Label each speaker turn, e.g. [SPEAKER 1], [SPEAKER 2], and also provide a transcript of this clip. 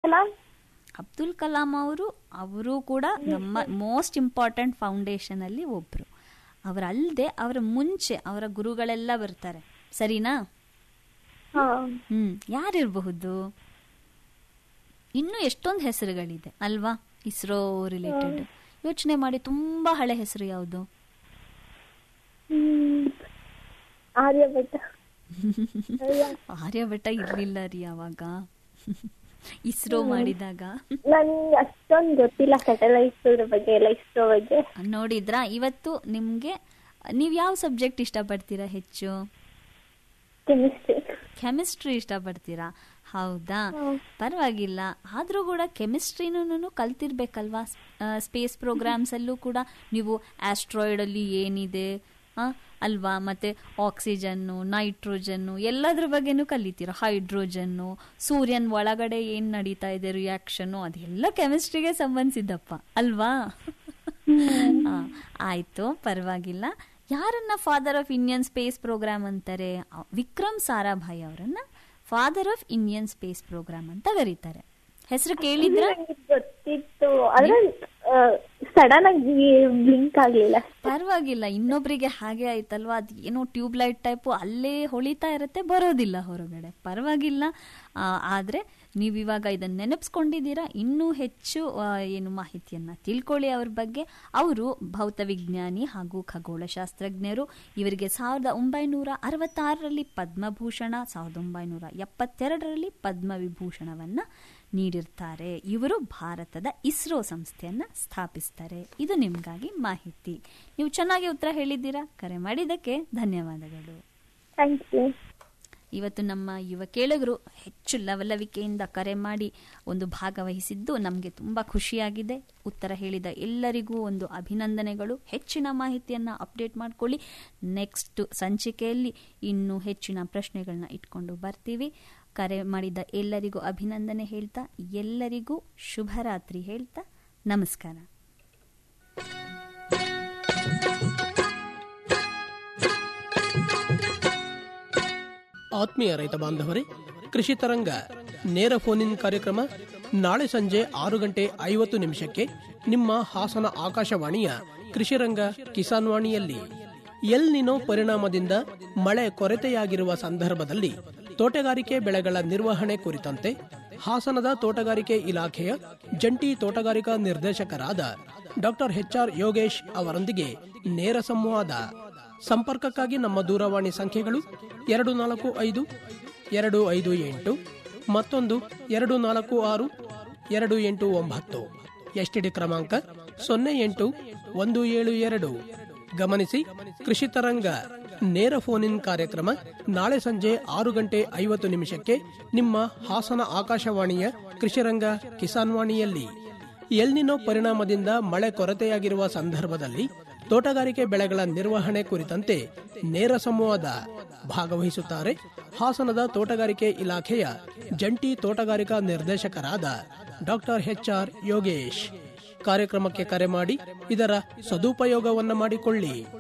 [SPEAKER 1] ಕಲಾಂ
[SPEAKER 2] ಅಬ್ದುಲ್ ಕಲಾಂ ಅವರು ಅವರು ಕೂಡ ನಮ್ಮ ಮೋಸ್ಟ್ ಇಂಪಾರ್ಟೆಂಟ್ ಫೌಂಡೇಶನ್ ಅಲ್ಲಿ ಒಬ್ರು ಅವರಲ್ಲದೆ ಅವರ ಮುಂಚೆ ಅವರ ಗುರುಗಳೆಲ್ಲ ಬರ್ತಾರೆ ಸರಿನಾ
[SPEAKER 1] ಹಾ
[SPEAKER 2] ಹ್ಮ್ ಯಾರಿರಬಹುದು ಇನ್ನೂ ಎಷ್ಟೊಂದು ಹೆಸರುಗಳಿದೆ ಅಲ್ವಾ ಇಸ್ರೋ ರಿಲೇಟೆಡ್ ಯೋಚನೆ ಮಾಡಿ ತುಂಬಾ ಹಳೆ ಹೆಸರು ಯಾವುದು
[SPEAKER 1] ಹ್ಮ್. ಆರ್ಯಭಟ್ಟ ಅಯ್ಯ.
[SPEAKER 2] ಆರ್ಯಭಟ್ಟ ಇರ್ಲಿಲ್ಲ ರೀ ಅವಾಗ ಇಸ್ರೋ ಮಾಡಿದಾಗ
[SPEAKER 1] ನನ್ಗೆ ಅಷ್ಟೊಂದು ಗೊತ್ತಿಲ್ಲ ಸ್ಯಾಟಲೈಟ್ಸ್ ಬಗ್ಗೆ ಎಲ್ಲ ಇಸ್ರೋ ಬಗ್ಗೆ
[SPEAKER 2] ನೋಡಿದ್ರಾ ಇವತ್ತು ನಿಮ್ಗೆ ನೀವ್ ಯಾವ ಸಬ್ಜೆಕ್ಟ್ ಇಷ್ಟಪಡ್ತೀರಾ ಹೆಚ್ಚು
[SPEAKER 1] ಕೆಮಿಸ್ಟ್ರಿ
[SPEAKER 2] ಕೆಮಿಸ್ಟ್ರಿ ಇಷ್ಟಪಡ್ತೀರಾ ಹೌದಾ
[SPEAKER 1] ಹ್ಮ್.
[SPEAKER 2] ಪರವಾಗಿಲ್ಲ ಆದ್ರೂ ಕೂಡ ಕೆಮಿಸ್ಟ್ರಿನೂ ಕಲ್ತಿರ್ಬೇಕಲ್ವಾ ಸ್ಪೇಸ್ ಪ್ರೋಗ್ರಾಮ್ಸ್ ಅಲ್ಲೂ ಕೂಡ ನೀವು ಆಸ್ಟ್ರಾಯ್ಡ್ ಅಲ್ಲಿ ಏನಿದೆ ಆ, ಅಲ್ವಾ ಮತ್ತೆ ಆಕ್ಸಿಜನ್ನು ನೈಟ್ರೋಜನ್ನು ಎಲ್ಲದ್ರ ಬಗ್ಗೆನೂ ಕಲಿತೀರ ಹೈಡ್ರೋಜನ್ನು ಸೂರ್ಯನ್ ಒಳಗಡೆ ಏನ್ ನಡೀತಾ ಇದೆ ರಿಯಾಕ್ಷನ್ನು ಅದೆಲ್ಲ ಕೆಮಿಸ್ಟ್ರಿಗೆ ಸಂಬಂಧಿಸಿದ್ದಪ್ಪ ಅಲ್ವಾ ಆ, ಆಯ್ತು ಪರವಾಗಿಲ್ಲ ಯಾರನ್ನ father of Indian space program ಅಂತಾರೆ ಅ- ವಿಕ್ರಮ್ ಸಾರಾಭಾಯಿ ಅವರನ್ನ father of Indian space program ಅಂತ ಕರೀತಾರೆ ಹೆಸರು ಕೇಳಿದ್ರ
[SPEAKER 1] ನಂಗೆ ಗೊತ್ತಿತ್ತು ಆದ್ರೆ ಸಡನ್ ಆಗಿ ಬ್ಲಿಂಕ್ ಆಗ್ಲಿಲ್ಲ
[SPEAKER 2] ಪರವಾಗಿಲ್ಲ ಇನ್ನೊಬ್ರಿಗೆ ಹಾಗೆ ಆಯ್ತಲ್ವಾ ಅದು ಏನೋ ಟ್ಯೂಬ್ ಲೈಟ್ ಟೈಪು ಅಲ್ಲೇ ಹೊಳಿತಾ ಇರುತ್ತೆ ಬರೋದಿಲ್ಲ ಹೊರಗಡೆ ಪರವಾಗಿಲ್ಲ ಆ, ಆದ್ರೆ ನೀವು ಇವಾಗ ಇದನ್ನ ನೆನಪಿಸ್ಕೊಂಡಿದ್ದೀರಾ ಇನ್ನೂ ಹೆಚ್ಚು ಆ, ಏನು ಮಾಹಿತಿಯನ್ನ ತಿಳ್ಕೊಳ್ಳಿ ಅವ್ರ ಬಗ್ಗೆ ಅವರು ಭೌತ ವಿಜ್ಞಾನಿ ಹಾಗೂ ಖಗೋಳಶಾಸ್ತ್ರಜ್ಞರು ಇವರಿಗೆ ಸಾವಿರದ ಒಂಬೈನೂರ ಅರವತ್ತಾರರಲ್ಲಿ ಪದ್ಮಭೂಷಣ ಸಾವಿರದ ಒಂಬೈನೂರ ಎಪ್ಪತ್ತೆರಡರಲ್ಲಿ ಪದ್ಮವಿಭೂಷಣವನ್ನ ನೀಡಿರ್ತಾರೆ ಇವರು ಭಾರತದ ಇಸ್ರೋ ಸಂಸ್ಥೆಯನ್ನ ಸ್ಥಾಪಿಸ್ತಾರೆ ಇದು ನಿಮ್ಗಾಗಿ ಮಾಹಿತಿ ನೀವು ಚೆನ್ನಾಗಿ ಉತ್ತರ ಹೇಳಿದ್ದೀರಾ ಕರೆ ಮಾಡಿದ್ದಕ್ಕೆ ಧನ್ಯವಾದಗಳು
[SPEAKER 1] ಥ್ಯಾಂಕ್ ಯು
[SPEAKER 2] ಇವತ್ತು ನಮ್ಮ ಯುವ ಕೇಳುಗರು ಹೆಚ್ಚು ಲವಲವಿಕೆಯಿಂದ ಕರೆ ಮಾಡಿ ಒಂದು ಭಾಗವಹಿಸಿದ್ದು ನಮಗೆ ತುಂಬ ಖುಷಿಯಾಗಿದೆ ಉತ್ತರ ಹೇಳಿದ ಎಲ್ಲರಿಗೂ ಒಂದು ಅಭಿನಂದನೆಗಳು ಹೆಚ್ಚಿನ ಮಾಹಿತಿಯನ್ನು ಅಪ್ಡೇಟ್ ಮಾಡ್ಕೊಳ್ಳಿ ನೆಕ್ಸ್ಟ್ ಸಂಚಿಕೆಯಲ್ಲಿ ಇನ್ನೂ ಹೆಚ್ಚಿನ ಪ್ರಶ್ನೆಗಳನ್ನ ಇಟ್ಕೊಂಡು ಬರ್ತೀವಿ ಕರೆ ಮಾಡಿದ ಎಲ್ಲರಿಗೂ ಅಭಿನಂದನೆ ಹೇಳ್ತಾ ಎಲ್ಲರಿಗೂ ಶುಭರಾತ್ರಿ ಹೇಳ್ತಾ ನಮಸ್ಕಾರ
[SPEAKER 3] ಆತ್ಮೀಯ ರೈತ ಬಾಂಧವರೇ ಕೃಷಿ ತರಂಗ ನೇರ ಫೋನ್ ಇನ್ ಕಾರ್ಯಕ್ರಮ ನಾಳೆ ಸಂಜೆ ಆರು ಗಂಟೆ ಐವತ್ತು ನಿಮಿಷಕ್ಕೆ ನಿಮ್ಮ ಹಾಸನ ಆಕಾಶವಾಣಿಯ ಕೃಷಿ ರಂಗ ಕಿಸಾನ್ ವಾಣಿಯಲ್ಲಿ ಎಲ್ ನಿನೋ ಪರಿಣಾಮದಿಂದ ಮಳೆ ಕೊರತೆಯಾಗಿರುವ ಸಂದರ್ಭದಲ್ಲಿ ತೋಟಗಾರಿಕೆ ಬೆಳೆಗಳ ನಿರ್ವಹಣೆ ಕುರಿತಂತೆ ಹಾಸನದ ತೋಟಗಾರಿಕೆ ಇಲಾಖೆಯ ಜಂಟಿ ತೋಟಗಾರಿಕಾ ನಿರ್ದೇಶಕರಾದ ಡಾಕ್ಟರ್ ಎಚ್ಆರ್ ಯೋಗೇಶ್ ಅವರೊಂದಿಗೆ ನೇರ ಸಂವಾದ ಸಂಪರ್ಕಕ್ಕಾಗಿ ನಮ್ಮ ದೂರವಾಣಿ ಸಂಖ್ಯೆಗಳು ಎರಡು ನಾಲ್ಕು ಐದು ಎರಡು ಐದು ಎಂಟು ಮತ್ತೊಂದು ಎರಡು ನಾಲ್ಕು ಆರು ಎರಡು ಎಂಟು ಒಂಬತ್ತು ಎಸ್ಟಿಡಿ ಕ್ರಮಾಂಕ ಸೊನ್ನೆ ಎಂಟು ಒಂದು ಏಳು ಎರಡು ಗಮನಿಸಿ ಕೃಷಿ ತರಂಗ ನೇರ ಫೋನ್ ಇನ್ ಕಾರ್ಯಕ್ರಮ ನಾಳೆ ಸಂಜೆ ಆರು ಗಂಟೆ ಐವತ್ತು ನಿಮಿಷಕ್ಕೆ ನಿಮ್ಮ ಹಾಸನ ಆಕಾಶವಾಣಿಯ ಕೃಷಿರಂಗ ಕಿಸಾನ್ ವಾಣಿಯಲ್ಲಿ ಎಲ್ನಿನೋ ಪರಿಣಾಮದಿಂದ ಮಳೆ ಕೊರತೆಯಾಗಿರುವ ಸಂದರ್ಭದಲ್ಲಿ ತೋಟಗಾರಿಕೆ ಬೆಳೆಗಳ ನಿರ್ವಹಣೆ ಕುರಿತಂತೆ ನೇರ ಸಂವಾದ ಭಾಗವಹಿಸುತ್ತಾರೆ ಹಾಸನದ ತೋಟಗಾರಿಕೆ ಇಲಾಖೆಯ ಜಂಟಿ ತೋಟಗಾರಿಕಾ ನಿರ್ದೇಶಕರಾದ ಡಾಕ್ಟರ್ ಎಚ್ಆರ್ ಯೋಗೇಶ್ ಕಾರ್ಯಕ್ರಮಕ್ಕೆ ಕರೆ ಮಾಡಿ ಇದರ ಸದುಪಯೋಗವನ್ನು ಮಾಡಿಕೊಳ್ಳಿ